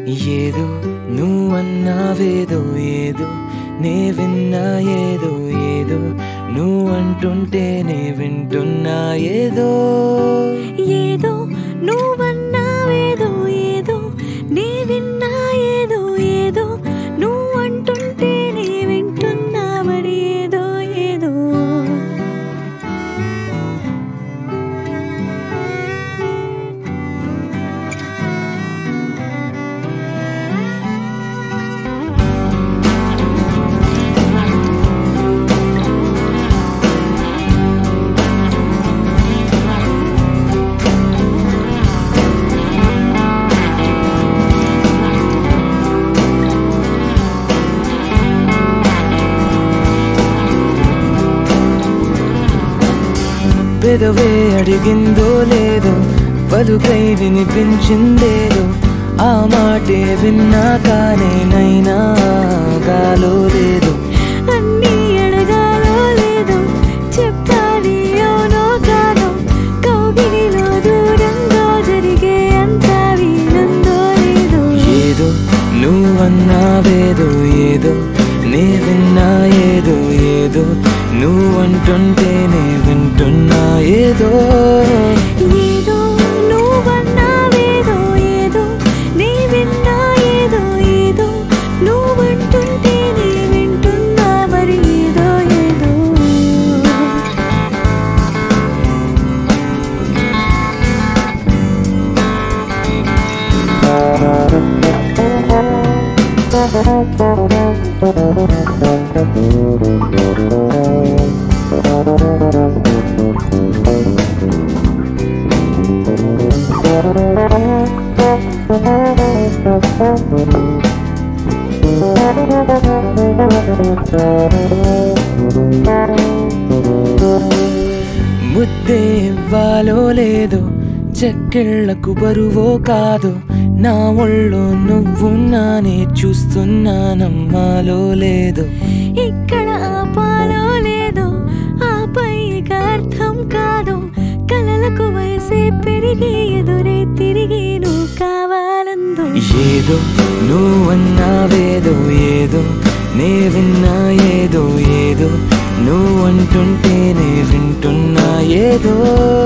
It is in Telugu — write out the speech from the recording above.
ఏదో నువ్వన్నావేదో ఏదో నే విన్నా ఏదో ఏదో నువ్వు అంటుంటేనే వింటున్నా ఏదో ఏదో నువ్వన్నావేదో ఏదో నే విన్నా ఏదో ఏదో నువ్వు అంటుంటే నే వింటున్నా మరి ఏదో ఏదో పెదవే అడిగిందో లేదో పలుకై వినిపించిందేదో ఆ మాటే విన్నా కానీ నైనా గాలో లేదు అన్నీ అడగాలో లేదో చెప్పాలి అవునో కాదో కౌగిలిలో దూరంగా జరిగే అంత వీలుందో లేదో ఏదో నువ్వన్నావేదో ఏదో నే విన్నా ఏదో ఏదో నువ్వంటుంటేనే వింటున్నా ఏదో ఏదో నువ్వన్నావేదో ఏదో నే విన్నా ఏదో ఏదో నువ్వంటుంటే నే వింటున్నా మరి ఏదో ఏదో ముద్దే ఇవ్వాలో లేదో చెక్కిళ్లకు బరువో కాదు నా ఒళ్ళో నువ్వు నానే చూస్తున్నా నమ్మాలో లేదో ఇక్కడ ఆపాలో లేదో ఆపై ఇక అర్థం కాదు కలలకు వయసే పెరిగి ఎదురే తిరిగి నువ్వు కావాలందో ఏదో నువ్వన్నావేదో ఏదో నే విన్నా ఏదో ఏదో నువ్వంటుంటేనే వింటున్నా ఏదో